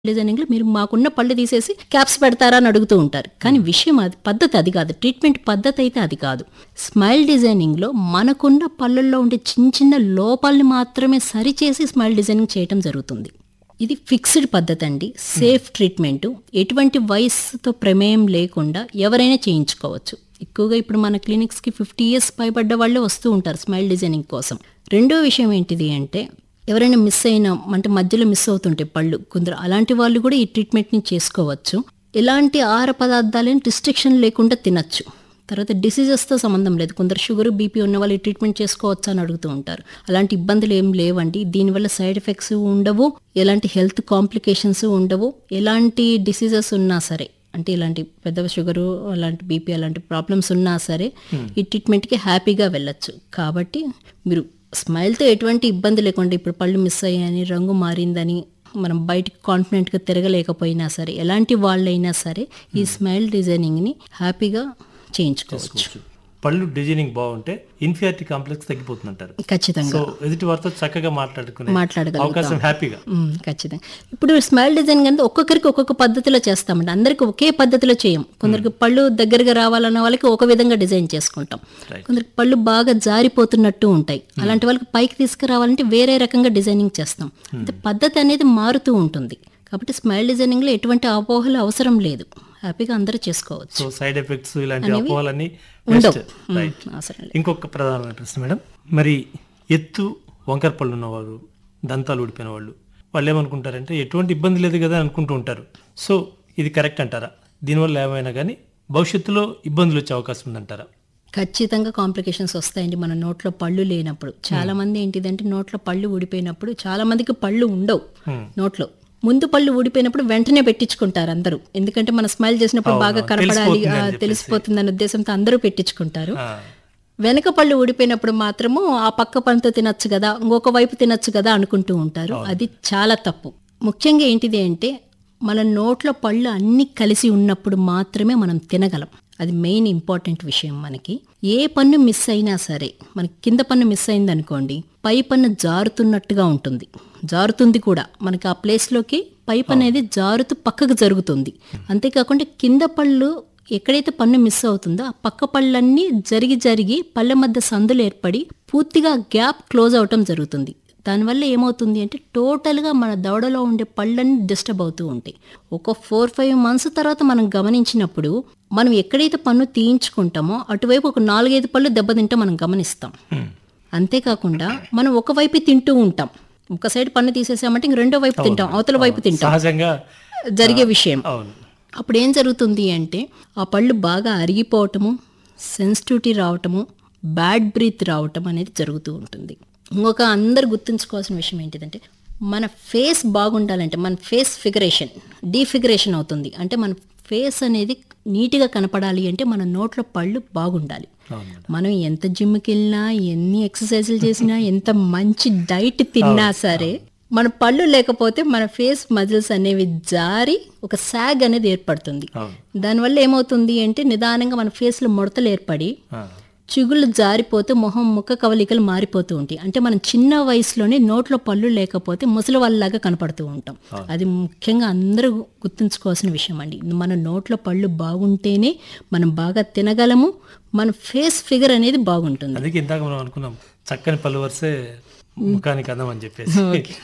డిజైనింగ్లో మీరు మాకున్న పళ్ళు తీసేసి క్యాప్స్ పెడతారా అని అడుగుతూ ఉంటారు కానీ విషయం అది పద్ధతి అది కాదు ట్రీట్మెంట్ పద్ధతి అయితే అది కాదు స్మైల్ డిజైనింగ్లో మనకున్న పళ్ళల్లో ఉండే చిన్న చిన్న లోపాలని మాత్రమే సరిచేసి స్మైల్ డిజైనింగ్ చేయటం జరుగుతుంది ఇది ఫిక్స్డ్ పద్ధతి అండి సేఫ్ ట్రీట్మెంట్ ఎటువంటి వయసుతో ప్రమేయం లేకుండా ఎవరైనా చేయించుకోవచ్చు ఎక్కువగా ఇప్పుడు మన క్లినిక్స్కి ఫిఫ్టీ ఇయర్స్ పైబడ్డ వాళ్ళే వస్తూ ఉంటారు స్మైల్ డిజైనింగ్ కోసం రెండో విషయం ఏంటిది అంటే ఎవరైనా మిస్ అయినా అంటే మధ్యలో మిస్ అవుతుంటే పళ్ళు కొందరు అలాంటి వాళ్ళు కూడా ఈ ట్రీట్మెంట్ని చేసుకోవచ్చు ఎలాంటి ఆహార పదార్థాలని రిస్ట్రిక్షన్ లేకుండా తినచ్చు తర్వాత డిసీజెస్తో సంబంధం లేదు కొందరు షుగర్ బీపీ ఉన్న వాళ్ళు ఈ ట్రీట్మెంట్ చేసుకోవచ్చా అని అడుగుతూ ఉంటారు అలాంటి ఇబ్బందులు ఏం లేవండి దీనివల్ల సైడ్ ఎఫెక్ట్స్ ఉండవు ఎలాంటి హెల్త్ కాంప్లికేషన్స్ ఉండవు ఎలాంటి డిసీజెస్ ఉన్నా సరే అంటే ఇలాంటి పెద్ద షుగరు అలాంటి బీపీ అలాంటి ప్రాబ్లమ్స్ ఉన్నా సరే ఈ ట్రీట్మెంట్కి హ్యాపీగా వెళ్ళొచ్చు కాబట్టి మీరు స్మైల్తో ఎటువంటి ఇబ్బంది లేకుండా ఇప్పుడు పళ్ళు మిస్ అయ్యాయని రంగు మారిందని మనం బయటికి కాన్ఫిడెంట్గా తిరగలేకపోయినా సరే ఎలాంటి వాళ్ళైనా సరే ఈ స్మైల్ డిజైనింగ్ని హ్యాపీగా చేయించుకోవచ్చు పళ్ళు డిజైనింగ్ బాగుంటే ఇన్ఫియారిటీ కాంప్లెక్స్ తగ్గిపోతుందంటారు ఖచ్చితంగా సో ఎదుటి వారితో చక్కగా మాట్లాడుకునే మాట్లాడగలుగుతాం. అవకాశం హ్యాపీగా మ్మ్, ఖచ్చితంగా ఇప్పుడు స్మైల్ డిజైన్ అంటే ఒక్కొక్కరికి ఒక్కొక్క పద్ధతిలో చేస్తామండి అందరికి ఒకే పద్ధతిలో చేయం కొందరికి పళ్ళు దగ్గరగా రావాలన్న వాళ్ళకి ఒక విధంగా డిజైన్ చేసుకుంటాం Right. కొందరికి పళ్ళు బాగా జారిపోతున్నట్టు ఉంటాయి అలాంటి వాళ్ళకి పైకి తీసుకురావాలంటే వేరే రకంగా డిజైనింగ్ చేస్తాం అంటే పద్ధతి అనేది మారుతూ ఉంటుంది కాబట్టి స్మైల్ డిజైనింగ్లో ఎటువంటి అపోహలు అవసరం లేదు హ్యాపీగా అందరూ చేసుకోవచ్చు సో సైడ్ ఎఫెక్ట్స్ ఇలాంటి అపోహలన్నీ ఉండవు best. రైట్ మ్మ్, అవసరం లేదు ఇంకొక ప్రధానమైన ప్రశ్న మేడం మరి ఎత్తు వంకర పళ్ళు ఉన్నవారు దంతాలు ఊడిపోయిన వాళ్ళు వాళ్ళు ఏమనుకుంటారంటే ఎటువంటి ఇబ్బంది లేదు కదా అని అనుకుంటూ ఉంటారు సో ఇది కరెక్ట్ అంటారా దీనివల్ల ఏమైనా కానీ భవిష్యత్తులో ఇబ్బందులు వచ్చే అవకాశం ఉందంటారా ఖచ్చితంగా కాంప్లికేషన్స్ వస్తాయండి మన నోట్లో పళ్ళు లేనప్పుడు చాలా మంది ఏంటిదంటే నోట్లో పళ్ళు ఊడిపోయినప్పుడు చాలా మందికి పళ్ళు ఉండవు నోట్లో ముందు పళ్ళు ఊడిపోయినప్పుడు వెంటనే పెట్టించుకుంటారు అందరూ ఎందుకంటే మనం స్మైల్ చేసినప్పుడు బాగా కనపడాలి ఆ, తెలిసిపోతుందనే ఉద్దేశంతో అందరూ పెట్టించుకుంటారు ఆ, వెనక పళ్ళు ఊడిపోయినప్పుడు మాత్రము ఆ పక్క పళ్ళతో తినొచ్చు కదా ఇంకొక వైపు తినొచ్చు కదా అనుకుంటూ ఉంటారు అది చాలా తప్పు ముఖ్యంగా ఏంటిది అంటే మన నోట్లో పళ్ళు అన్ని కలిసి ఉన్నప్పుడు మాత్రమే మనం తినగలం అది మెయిన్ ఇంపార్టెంట్ విషయం మనకి ఏ పన్ను మిస్ అయినా సరే మనకి కింద పన్ను మిస్ అయింది అనుకోండి పై పన్ను జారుతున్నట్టుగా ఉంటుంది జారుతుంది కూడా మనకి ఆ ప్లేస్లోకి పైప్ అనేది జారుతూ పక్కకు జరుగుతుంది అంతేకాకుండా కింద పళ్ళు ఎక్కడైతే పన్ను మిస్ అవుతుందో ఆ పక్క పళ్ళన్నీ జరిగి జరిగి పళ్ళ మధ్య సందులు ఏర్పడి పూర్తిగా గ్యాప్ క్లోజ్ అవటం జరుగుతుంది దానివల్ల ఏమవుతుంది అంటే టోటల్గా మన దవడలో ఉండే పళ్ళన్నీ డిస్టర్బ్ అవుతూ ఉంటాయి ఒక ఫోర్ ఫైవ్ మంత్స్ తర్వాత మనం గమనించినప్పుడు మనం ఎక్కడైతే పన్ను తీయించుకుంటామో అటువైపు ఒక నాలుగైదు పళ్ళు దెబ్బతింటే మనం గమనిస్తాం అంతేకాకుండా మనం ఒకవైపు తింటూ ఉంటాం ఒక సైడ్ పన్ను తీసేసామంటే ఇంక రెండో వైపు తింటాం అవతల వైపు తింటాం సహజంగా జరిగే విషయం అవును అప్పుడు ఏం జరుగుతుంది అంటే ఆ పళ్ళు బాగా అరిగిపోవటము సెన్సిటివిటీ రావటము బ్యాడ్ బ్రీత్ రావటం అనేది జరుగుతూ ఉంటుంది ఇంకొక అందరు గుర్తుంచుకోవాల్సిన విషయం ఏంటిదంటే మన ఫేస్ బాగుండాలంటే మన ఫేస్ ఫిగరేషన్ డీఫిగరేషన్ అవుతుంది అంటే మన ఫేస్ అనేది నీట్గా కనపడాలి అంటే మన నోట్లో పళ్ళు బాగుండాలి అవును మనం ఎంత జిమ్కి వెళ్ళినా ఎన్ని ఎక్సర్సైజులు చేసినా ఎంత మంచి డైట్ తిన్నా సరే మన పళ్ళు లేకపోతే మన ఫేస్ మజిల్స్ అనేవి జారి ఒక సాగ్ అనేది ఏర్పడుతుంది అవును దానివల్ల ఏమవుతుంది అంటే నిదానంగా మన ఫేస్లో ముడతలు ఏర్పడి ఆ, చిగుళ్ళు జారిపోతూ మొహం ముఖ కవలికలు మారిపోతూ ఉంటాయి అంటే మనం చిన్న వయసులోనే నోట్లో పళ్ళు లేకపోతే ముసలి వాళ్ళలాగా కనపడుతూ ఉంటాం అది ముఖ్యంగా అందరూ గుర్తుంచుకోవాల్సిన విషయం అండి మన నోట్లో పళ్ళు బాగుంటేనే మనం బాగా తినగలము మన ఫేస్ ఫిగర్ అనేది బాగుంటుంది అందుకే ఇందాక మనం అనుకున్నాం చక్కని పళ్ళు వరుసే ముఖానికి అందం అని చెప్పేసి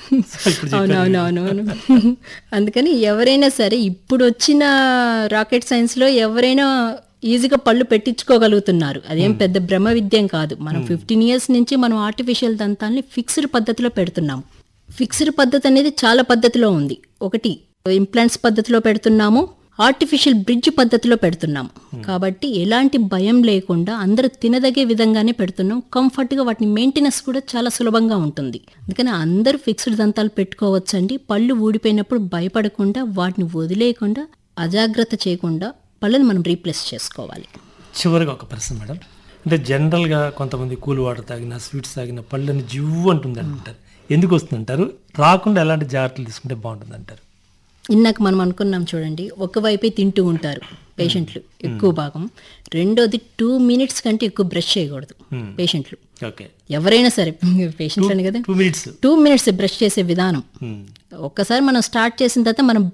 సో ఇప్పుడు చెప్పారు. అవునవునవును అందుకని ఎవరైనా సరే ఇప్పుడు వచ్చిన రాకెట్ సైన్స్లో ఎవరైనా ఈజీగా పళ్ళు పెట్టించుకోగలుగుతున్నారు అదేం పెద్ద బ్రహ్మ విద్యం కాదు మనం ఫిఫ్టీన్ ఇయర్స్ నుంచి మనం ఆర్టిఫిషియల్ దంతాల్ని ఫిక్స్డ్ పద్ధతిలో పెడుతున్నాం ఫిక్స్డ్ పద్ధతి అనేది చాలా పద్ధతిలో ఉంది ఒకటి ఇంప్లాంట్స్ పద్ధతిలో పెడుతున్నాము ఆర్టిఫిషియల్ బ్రిడ్జ్ పద్ధతిలో పెడుతున్నాం కాబట్టి ఎలాంటి భయం లేకుండా అందరూ తినదగే విధంగానే పెడుతున్నాం కంఫర్ట్గా వాటిని మెయింటెనెన్స్ కూడా చాలా సులభంగా ఉంటుంది అందుకని అందరూ ఫిక్స్డ్ దంతాలు పెట్టుకోవచ్చండి పళ్ళు ఊడిపోయినప్పుడు భయపడకుండా వాటిని వదిలేయకుండా అజాగ్రత్త చేయకుండా పళ్ళని మనం రీప్లేస్ చేసుకోవాలి చివరిగా ఒక ప్రశ్న మేడం అంటే జనరల్గా కొంతమంది కూల్ వాటర్ తాగిన స్వీట్స్ తాగిన పళ్ళని జివ్వు అంటుంది అంటారు ఎందుకు వస్తుందంటారు రాకుండా ఎలాంటి జాగ్రత్తలు తీసుకుంటే బాగుంటుంది అంటారు ఇందాక మనం అనుకున్నాం చూడండి ఒకవైపే తింటూ ఉంటారు పేషెంట్లు ఎక్కువ భాగం రెండోది టూ మినిట్స్ కంటే ఎక్కువ బ్రష్ చేయకూడదు పేషెంట్లు ఓకే ఎవరైనా సరే పేషెంట్లు అని కదా two minutes two minutes brush చేసే విధానం ఒక్కసారి మనం స్టార్ట్ చేసిన తర్వాత మనం